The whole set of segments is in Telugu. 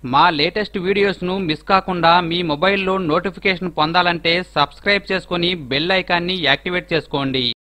మా లేటెస్ట్ వీడియోస్ను మిస్ కాకుండా మీ మొబైల్లో నోటిఫికేషన్ పొందాలంటే సబ్స్క్రైబ్ చేసుకుని బెల్ ఐకాన్ని యాక్టివేట్ చేసుకోండి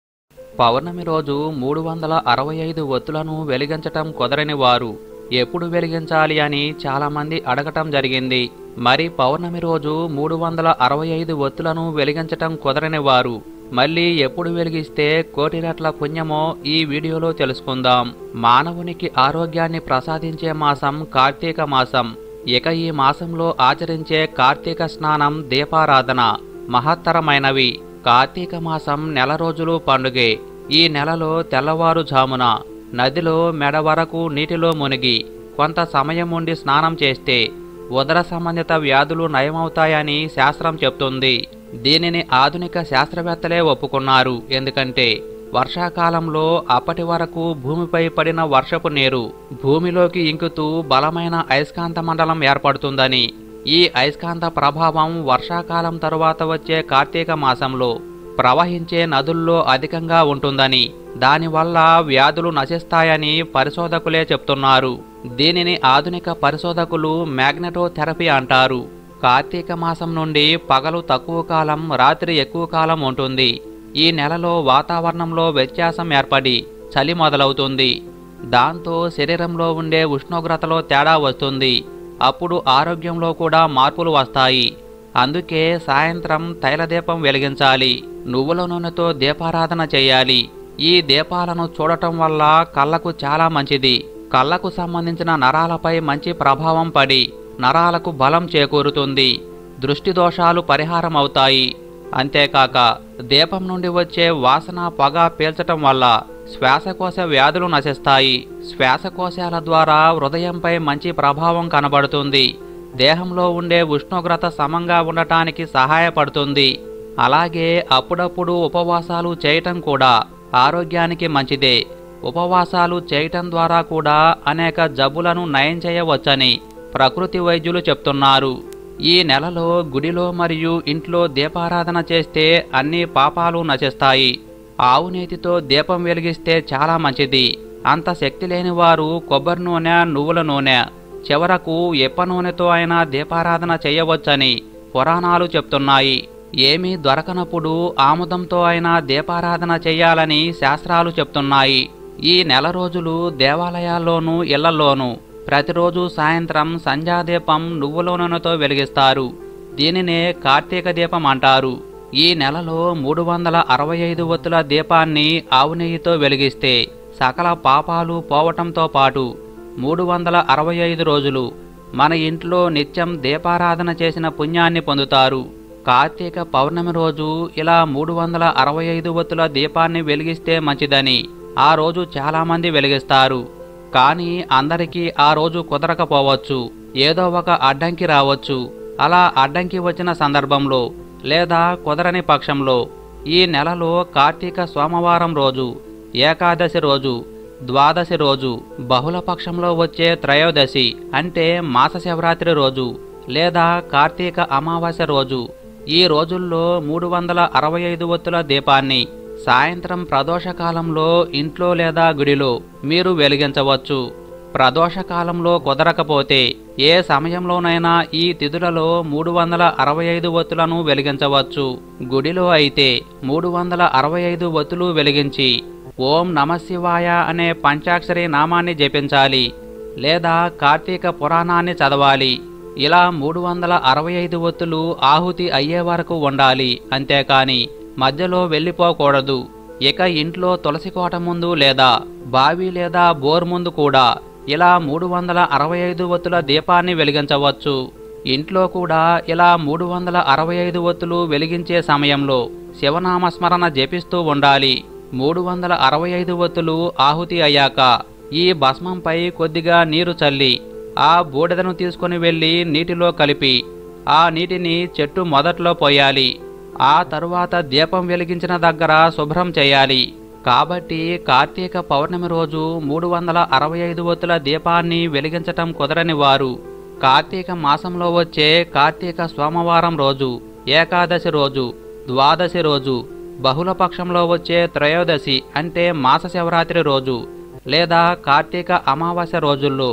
పౌర్ణమి రోజు మూడు వందల అరవై ఐదు ఒత్తులను వెలిగించటం కుదరని వారు ఎప్పుడు వెలిగించాలి అని చాలామంది అడగటం జరిగింది మరి పౌర్ణమి రోజు మూడు వందల అరవై ఐదు ఒత్తులను వెలిగించటం కుదరని వారు మళ్ళీ ఎప్పుడు వెలిగిస్తే కోటి రెట్ల పుణ్యమో ఈ వీడియోలో తెలుసుకుందాం మానవునికి ఆరోగ్యాన్ని ప్రసాదించే మాసం కార్తీక మాసం ఇక ఈ మాసంలో ఆచరించే కార్తీక స్నానం దీపారాధన మహత్తరమైనవి కార్తీక మాసం నెల రోజులు పండుగే ఈ నెలలో తెల్లవారుజామున నదిలో మెడ వరకు నీటిలో మునిగి కొంత సమయం ఉండి స్నానం చేస్తే ఉదర సంబంధిత వ్యాధులు నయమవుతాయని శాస్త్రం చెప్తుంది దీనిని ఆధునిక శాస్త్రవేత్తలే ఒప్పుకున్నారు ఎందుకంటే వర్షాకాలంలో అప్పటి వరకు భూమిపై పడిన వర్షపు నీరు భూమిలోకి ఇంకుతూ బలమైన అయస్కాంత మండలం ఏర్పడుతుందని ఈ అయస్కాంత ప్రభావం వర్షాకాలం తరువాత వచ్చే కార్తీక మాసంలో ప్రవహించే నదుల్లో అధికంగా ఉంటుందని దానివల్ల వ్యాధులు నశిస్తాయని పరిశోధకులే చెప్తున్నారు దీనిని ఆధునిక పరిశోధకులు మ్యాగ్నెటోథెరపీ అంటారు కార్తీక మాసం నుండి పగలు తక్కువ కాలం రాత్రి ఎక్కువ కాలం ఉంటుంది ఈ నెలలో వాతావరణంలో వ్యత్యాసం ఏర్పడి చలి మొదలవుతుంది దాంతో శరీరంలో ఉండే ఉష్ణోగ్రతలో తేడా వస్తుంది అప్పుడు ఆరోగ్యంలో కూడా మార్పులు వస్తాయి అందుకే సాయంత్రం తైలదీపం వెలిగించాలి నువ్వుల నూనెతో దీపారాధన చేయాలి ఈ దీపాలను చూడటం వల్ల కళ్ళకు చాలా మంచిది కళ్ళకు సంబంధించిన నరాలపై మంచి ప్రభావం పడి నరాలకు బలం చేకూరుతుంది దృష్టి దోషాలు పరిహారం అవుతాయి అంతేకాక దీపం నుండి వచ్చే వాసన పొగ పీల్చటం వల్ల శ్వాసకోశ వ్యాధులు నశిస్తాయి శ్వాసకోశాల ద్వారా హృదయంపై మంచి ప్రభావం కనబడుతుంది దేహంలో ఉండే ఉష్ణోగ్రత సమంగా ఉండటానికి సహాయపడుతుంది అలాగే అప్పుడప్పుడు ఉపవాసాలు చేయటం కూడా ఆరోగ్యానికి మంచిదే ఉపవాసాలు చేయటం ద్వారా కూడా అనేక జబ్బులను నయం చేయవచ్చని ప్రకృతి వైద్యులు చెప్తున్నారు ఈ నెలలో గుడిలో మరియు ఇంట్లో దీపారాధన చేస్తే అన్ని పాపాలు నశిస్తాయి ఆవు నేతితో దీపం వెలిగిస్తే చాలా మంచిది అంత శక్తి లేని వారు కొబ్బరి నూనె నువ్వుల నూనె చివరకు ఎప్ప నూనెతో అయినా దీపారాధన చేయవచ్చని పురాణాలు చెప్తున్నాయి ఏమీ దొరకనప్పుడు ఆముదంతో అయినా దీపారాధన చేయాలని శాస్త్రాలు చెప్తున్నాయి ఈ నెల రోజులు దేవాలయాల్లోనూ ఇళ్లలోనూ ప్రతిరోజు సాయంత్రం సంధ్యాదీపం నువ్వుల నూనెతో వెలిగిస్తారు దీనినే కార్తీక దీపం అంటారు ఈ నెలలో మూడు వందల అరవై ఐదు ఒత్తుల దీపాన్ని ఆవు నెయ్యితో వెలిగిస్తే సకల పాపాలు పోవటంతో పాటు మూడు వందల అరవై ఐదు రోజులు మన ఇంట్లో నిత్యం దీపారాధన చేసిన పుణ్యాన్ని పొందుతారు కార్తీక పౌర్ణమి రోజు ఇలా మూడు వందల అరవై ఐదు ఒత్తుల దీపాన్ని వెలిగిస్తే మంచిదని ఆ రోజు చాలామంది వెలిగిస్తారు కానీ అందరికీ ఆ రోజు కుదరకపోవచ్చు ఏదో ఒక అడ్డంకి రావచ్చు అలా అడ్డంకి వచ్చిన సందర్భంలో లేదా కుదరని పక్షంలో ఈ నెలలో కార్తీక సోమవారం రోజు ఏకాదశి రోజు ద్వాదశి రోజు బహుళ పక్షంలో వచ్చే త్రయోదశి అంటే మాస శివరాత్రి రోజు లేదా కార్తీక అమావాస్య రోజు ఈ రోజుల్లో మూడు వందల అరవై ఐదు ఒత్తుల దీపాన్ని సాయంత్రం ప్రదోషకాలంలో ఇంట్లో లేదా గుడిలో మీరు వెలిగించవచ్చు ప్రదోషకాలంలో కుదరకపోతే ఏ సమయంలోనైనా ఈ తిథులలో మూడు వందల అరవై ఐదు ఒత్తులను వెలిగించవచ్చు గుడిలో అయితే మూడు వందల అరవై ఐదు ఒత్తులు వెలిగించి ఓం నమశివాయ అనే పంచాక్షరి నామాన్ని జపించాలి లేదా కార్తీక పురాణాన్ని చదవాలి ఇలా మూడు వందల అరవై ఐదు ఒత్తులు ఆహుతి అయ్యే వరకు ఉండాలి అంతేకాని మధ్యలో వెళ్ళిపోకూడదు ఇక ఇంట్లో తులసి కోట ముందు లేదా బావి లేదా బోర్ ముందు కూడా ఇలా మూడు వందల అరవై ఐదు ఒత్తుల దీపాన్ని వెలిగించవచ్చు ఇంట్లో కూడా ఇలా మూడు వందల అరవై ఐదు ఒత్తులు వెలిగించే సమయంలో శివనామస్మరణ జపిస్తూ ఉండాలి మూడు వందల అరవై ఐదు ఒత్తులు ఆహుతి అయ్యాక ఈ భస్మంపై కొద్దిగా నీరు చల్లి ఆ బూడిదను తీసుకుని వెళ్ళి నీటిలో కలిపి ఆ నీటిని చెట్టు మొదట్లో పోయాలి ఆ తరువాత దీపం వెలిగించిన దగ్గర శుభ్రం చేయాలి కాబట్టి కార్తీక పౌర్ణమి రోజు మూడు వందల అరవై ఐదు ఒత్తుల దీపాన్ని వెలిగించటం కుదరని వారు కార్తీక మాసంలో వచ్చే కార్తీక సోమవారం రోజు ఏకాదశి రోజు ద్వాదశి రోజు బహుళపక్షంలో వచ్చే త్రయోదశి అంటే మాస శివరాత్రి రోజు లేదా కార్తీక అమావాస్య రోజుల్లో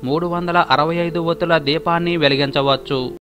మూడు వందల అరవై ఐదు ఒత్తుల దీపాన్ని వెలిగించవచ్చు